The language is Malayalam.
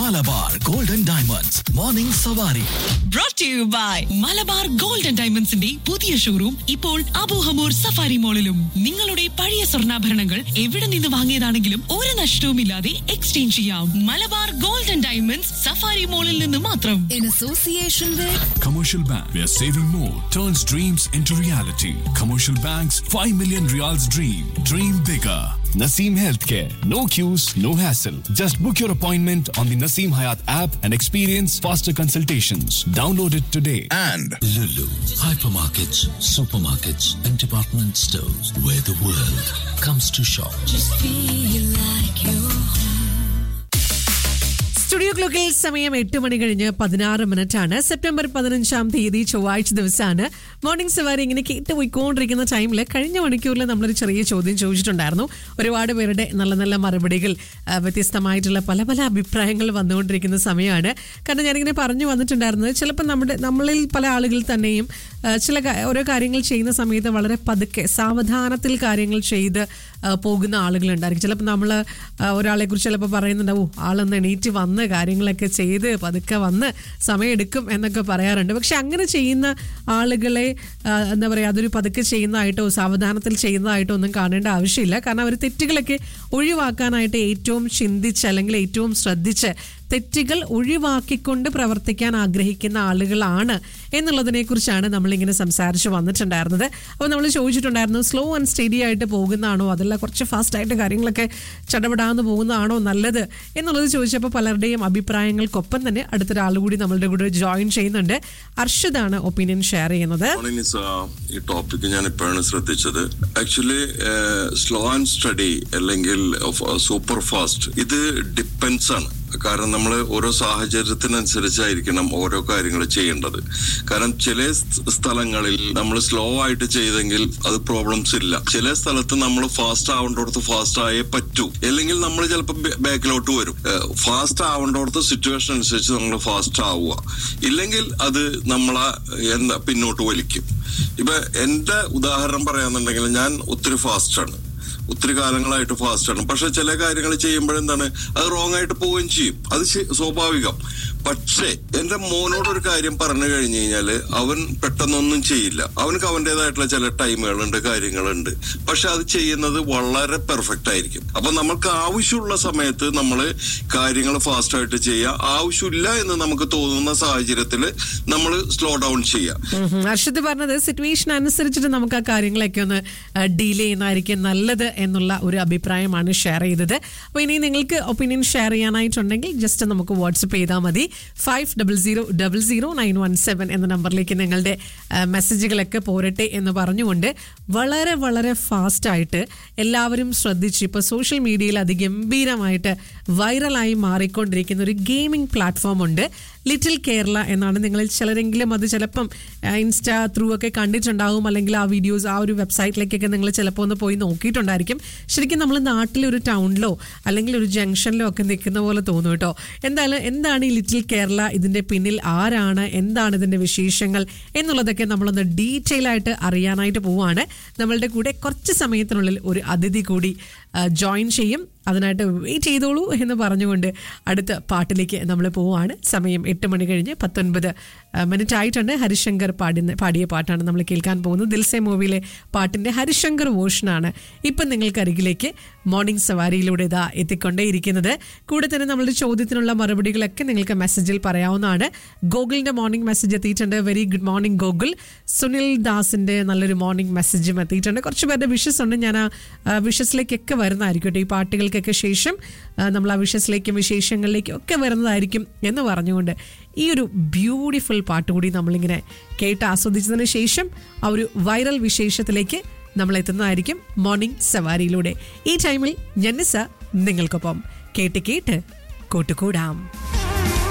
Malabar golden diamonds morning savari brought to you by Malabar gold and ഡയമണ്ട്സിന്റെ പുതിയ ഷോറൂം ഇപ്പോൾ അബൂഹമൂർ സഫാരി മോളിലും നിങ്ങളുടെ പഴയ സ്വർണ്ണാഭരണങ്ങൾ എവിടെ നിന്ന് വാങ്ങിയതാണെങ്കിലും ഒരു നഷ്ടവുമില്ലാതെ എക്സ്ചേഞ്ച് ചെയ്യാം Malabar gold and diamonds safari മോളിൽ നിന്ന് മാത്രം in association with Commercial Bank, where saving more turns dreams into reality. Commercial Bank's 5 million reals dream. Dream bigger. Naseem Healthcare. No queues, no hassle. Just book your appointment on the Naseem Hayat app and experience faster consultations. Download it today. and Lulu, hypermarkets, supermarkets, and department stores where the world comes to shop. Studio ക്ലോക്കിൽ സമയം എട്ട് മണി കഴിഞ്ഞ് പതിനാറ് മിനിറ്റ് ആണ് സെപ്റ്റംബർ പതിനഞ്ചാം തീയതി ചൊവ്വാഴ്ച ദിവസമാണ് മോർണിംഗ് സവാരി ഇങ്ങനെ കേട്ട് പോയിക്കൊണ്ടിരിക്കുന്ന ടൈമിൽ കഴിഞ്ഞ മണിക്കൂറിൽ നമ്മളൊരു ചെറിയ ചോദ്യം ചോദിച്ചിട്ടുണ്ടായിരുന്നു ഒരുപാട് പേരുടെ നല്ല നല്ല മറുപടികൾ ആ, വ്യത്യസ്തമായിട്ടുള്ള പല പല അഭിപ്രായങ്ങൾ വന്നുകൊണ്ടിരിക്കുന്ന സമയമാണ് കാരണം ഞാനിങ്ങനെ പറഞ്ഞു വന്നിട്ടുണ്ടായിരുന്നത് ചിലപ്പോൾ നമ്മുടെ നമ്മളിൽ പല ആളുകൾ തന്നെയും ആ, ചില കാ- ഓരോ കാര്യങ്ങൾ ചെയ്യുന്ന സമയത്ത് വളരെ പതുക്കെ സാവധാനത്തിൽ കാര്യങ്ങൾ ചെയ്ത് ആ, പോകുന്ന ആളുകളുണ്ടായിരിക്കും ചിലപ്പോൾ നമ്മൾ ഒരാളെ കുറിച്ച് ചിലപ്പോൾ പറയുന്നുണ്ടാവും ആളൊന്ന് എണീറ്റ് വന്ന് കാര്യങ്ങളൊക്കെ ചെയ്ത് പതുക്കെ വന്ന് സമയമെടുക്കും എന്നൊക്കെ പറയാറുണ്ട് പക്ഷെ അങ്ങനെ ചെയ്യുന്ന ആളുകളെ ആ, എന്താ പറയുക അതൊരു പതുക്കെ ചെയ്യുന്നതായിട്ടോ സാവധാനത്തിൽ ചെയ്യുന്നതായിട്ടോ ഒന്നും കാണേണ്ട ആവശ്യമില്ല കാരണം അവർ തെറ്റുകളൊക്കെ ഒഴിവാക്കാനായിട്ട് ഏറ്റവും ചിന്തിച്ച് അല്ലെങ്കിൽ ഏറ്റവും ശ്രദ്ധിച്ച് തെറ്റുകൾ ഒഴിവാക്കിക്കൊണ്ട് പ്രവർത്തിക്കാൻ ആഗ്രഹിക്കുന്ന ആളുകളാണ് എന്നുള്ളതിനെ കുറിച്ചാണ് നമ്മളിങ്ങനെ സംസാരിച്ച് വന്നിട്ടുണ്ടായിരുന്നത് അപ്പോൾ നമ്മൾ ചോദിച്ചിട്ടുണ്ടായിരുന്നു സ്ലോ ആൻഡ് സ്റ്റഡി ആയിട്ട് പോകുന്നതാണോ അതല്ല കുറച്ച് ഫാസ്റ്റ് ആയിട്ട് കാര്യങ്ങളൊക്കെ ചടപടാന്ന് പോകുന്നതാണോ നല്ലത് എന്നുള്ളത് ചോദിച്ചപ്പോൾ പലരുടെയും അഭിപ്രായങ്ങൾക്കൊപ്പം തന്നെ അടുത്തൊരാൾ കൂടി നമ്മളുടെ കൂടെ ജോയിൻ ചെയ്യുന്നുണ്ട് അർഷദാണ് ഒപ്പീനിയൻ ഷെയർ ചെയ്യുന്നത് മോർണിംഗ് നിസ, ഈ ടോപ്പിക് ഞാൻ ഇപ്പോഴാണ് ശ്രദ്ധിച്ചത് ആക്ച്വലി സ്ലോ ആൻഡ് സ്റ്റഡി അല്ലെങ്കിൽ സൂപ്പർ ഫാസ്റ്റ് ഇത് ഡിപ്പെൻസ് ആണ് കാരണം നമ്മൾ ഓരോ സാഹചര്യത്തിനനുസരിച്ചായിരിക്കണം ഓരോ കാര്യങ്ങൾ ചെയ്യേണ്ടത് കാരണം ചില സ് സ്ഥലങ്ങളിൽ നമ്മൾ സ്ലോ ആയിട്ട് ചെയ്തെങ്കിൽ അത് പ്രോബ്ലംസ് ഇല്ല ചില സ്ഥലത്ത് നമ്മൾ ഫാസ്റ്റ് ആവേണ്ടടുത്ത് ഫാസ്റ്റ് ആയേ പറ്റൂ അല്ലെങ്കിൽ നമ്മൾ ചിലപ്പോൾ ബാക്കിലോട്ട് വരും ഫാസ്റ്റ് ആവേണ്ടടുത്ത് സിറ്റുവേഷൻ അനുസരിച്ച് നമ്മൾ ഫാസ്റ്റ് ആവുക ഇല്ലെങ്കിൽ അത് നമ്മളെ എന്താ പിന്നോട്ട് വലിക്കും ഇപ്പൊ എന്റെ ഉദാഹരണം പറയാന്നുണ്ടെങ്കിൽ ഞാൻ ഒത്തിരി ഫാസ്റ്റ് ആണ് ഒത്തിരി കാലങ്ങളായിട്ട് ഫാസ്റ്റ് ആണ് പക്ഷെ ചില കാര്യങ്ങൾ ചെയ്യുമ്പോഴെന്താണ് അത് റോങ് ആയിട്ട് പോവുകയും ചെയ്യും അത് ശ- സ്വാഭാവികം പക്ഷേ എന്റെ മോനോട് ഒരു കാര്യം പറഞ്ഞു കഴിഞ്ഞു കഴിഞ്ഞാല് അവൻ പെട്ടെന്നൊന്നും ചെയ്യില്ല അവനക്ക് അവന്റേതായിട്ടുള്ള ചില ടൈമുകളുണ്ട് കാര്യങ്ങളുണ്ട് പക്ഷെ അത് ചെയ്യുന്നത് വളരെ പെർഫെക്റ്റ് ആയിരിക്കും അപ്പൊ നമ്മൾക്ക് ആവശ്യമുള്ള സമയത്ത് നമ്മൾ കാര്യങ്ങൾ ഫാസ്റ്റ് ആയിട്ട് ചെയ്യുക ആവശ്യമില്ല എന്ന് നമുക്ക് തോന്നുന്ന സാഹചര്യത്തിൽ നമ്മൾ സ്ലോ ഡൗൺ ചെയ്യാം ഉം. അർഷദ് പറഞ്ഞത് സിറ്റുവേഷൻ അനുസരിച്ചിട്ട് നമുക്ക് ആ കാര്യങ്ങളൊക്കെ ഒന്ന് ഡീൽ ചെയ്യുന്നതായിരിക്കും നല്ലത് എന്നുള്ള ഒരു അഭിപ്രായമാണ് ഷെയർ ചെയ്തത് അപ്പോൾ ഇനി നിങ്ങൾക്ക് ഒപ്പീനിയൻ ഷെയർ ചെയ്യാനായിട്ടുണ്ടെങ്കിൽ ജസ്റ്റ് നമുക്ക് വാട്സപ്പ് ചെയ്താൽ മതി five double zero double zero nine one seven എന്ന നമ്പറിലേക്ക് നിങ്ങളുടെ ആ, മെസ്സേജുകളൊക്കെ പോരട്ടെ എന്ന് പറഞ്ഞുകൊണ്ട് വളരെ വളരെ ഫാസ്റ്റായിട്ട് എല്ലാവരും ശ്രദ്ധിച്ച് ഇപ്പോൾ സോഷ്യൽ മീഡിയയിൽ അതിഗംഭീരമായിട്ട് വൈറലായി മാറിക്കൊണ്ടിരിക്കുന്ന ഒരു ഗെയിമിംഗ് പ്ലാറ്റ്ഫോം ഉണ്ട് ലിറ്റിൽ കേരള എന്നാണ് നിങ്ങളിൽ ചിലരെങ്കിലും അത് ചിലപ്പം ആ, ഇൻസ്റ്റാ ത്രൂ ഒക്കെ കണ്ടിട്ടുണ്ടാവും അല്ലെങ്കിൽ ആ വീഡിയോസ് ആ ഒരു വെബ്സൈറ്റിലേക്കൊക്കെ നിങ്ങൾ ചിലപ്പോൾ ഒന്ന് പോയി നോക്കിയിട്ടുണ്ടായിരിക്കും ശരിക്കും നമ്മൾ നാട്ടിലെ ഒരു ടൗണിലോ അല്ലെങ്കിൽ ഒരു ജംഗ്ഷനിലോ ഒക്കെ നിൽക്കുന്ന പോലെ തോന്നും കേട്ടോ എന്തായാലും എന്താണ് ഈ ലിറ്റിൽ കേരള ഇതിന്റെ പിന്നിൽ ആരാണ് എന്താണ് ഇതിന്റെ വിശേഷങ്ങൾ എന്നുള്ളതൊക്കെ നമ്മളൊന്ന് ഡീറ്റെയിൽ ആയിട്ട് അറിയാനായിട്ട് പോവാണ് നമ്മളുടെ കൂടെ കുറച്ച് സമയത്തിനുള്ളിൽ ഒരു അതിഥി കൂടി ജോയിൻ ചെയ്യും അതിനായിട്ട് വെയിറ്റ് ചെയ്തോളൂ എന്ന് പറഞ്ഞുകൊണ്ട് അടുത്ത പാട്ടിലേക്ക് നമ്മൾ പോവാണ് സമയം എട്ട് മണി കഴിഞ്ഞ് പത്തൊൻപത് മിനിറ്റ് ആയിട്ടുണ്ട് ഹരിശങ്കർ പാടുന്ന പാടിയ പാട്ടാണ് നമ്മൾ കേൾക്കാൻ പോകുന്നത് ദിൽസെ മൂവിയിലെ പാട്ടിന്റെ ഹരിശങ്കർ വേർഷനാണ് ഇപ്പം നിങ്ങൾക്കരികിലേക്ക് മോർണിംഗ് സവാരിയിലൂടെ ഇതാ എത്തിക്കൊണ്ടേയിരിക്കുന്നത് കൂടെ തന്നെ നമ്മളുടെ ചോദ്യത്തിനുള്ള മറുപടികളൊക്കെ നിങ്ങൾക്ക് മെസ്സേജിൽ പറയാവുന്നതാണ് ഗോകുലിന്റെ മോർണിംഗ് മെസ്സേജ് എത്തിയിട്ടുണ്ട് very good morning Gokul Sunil ദാസിന്റെ നല്ലൊരു മോർണിംഗ് മെസ്സേജും എത്തിയിട്ടുണ്ട് കുറച്ച് പേരുടെ വിഷസ് ഉണ്ട് ഞാൻ ആ വിഷസിലേക്കൊക്കെ വരുന്നതായിരിക്കും കേട്ടോ ഈ പാട്ടുകൾക്കൊക്കെ ശേഷം ആ, നമ്മൾ ആ വിഷസിലേക്കും വിശേഷങ്ങളിലേക്കും ഒക്കെ വരുന്നതായിരിക്കും എന്ന് പറഞ്ഞുകൊണ്ട് ഈ ഒരു ബ്യൂട്ടിഫുൾ പാട്ട് കൂടി നമ്മളിങ്ങനെ കേട്ട് ആസ്വദിച്ചതിന് ശേഷം ആ ഒരു വൈറൽ വിശേഷത്തിലേക്ക് നമ്മൾ എത്തുന്നതായിരിക്കും മോർണിംഗ് സവാരിയിലൂടെ ഈ ടൈമിൽ ജന്നിസ നിങ്ങൾക്കൊപ്പം കേട്ട് കേട്ട് കൂട്ടുകൂടാം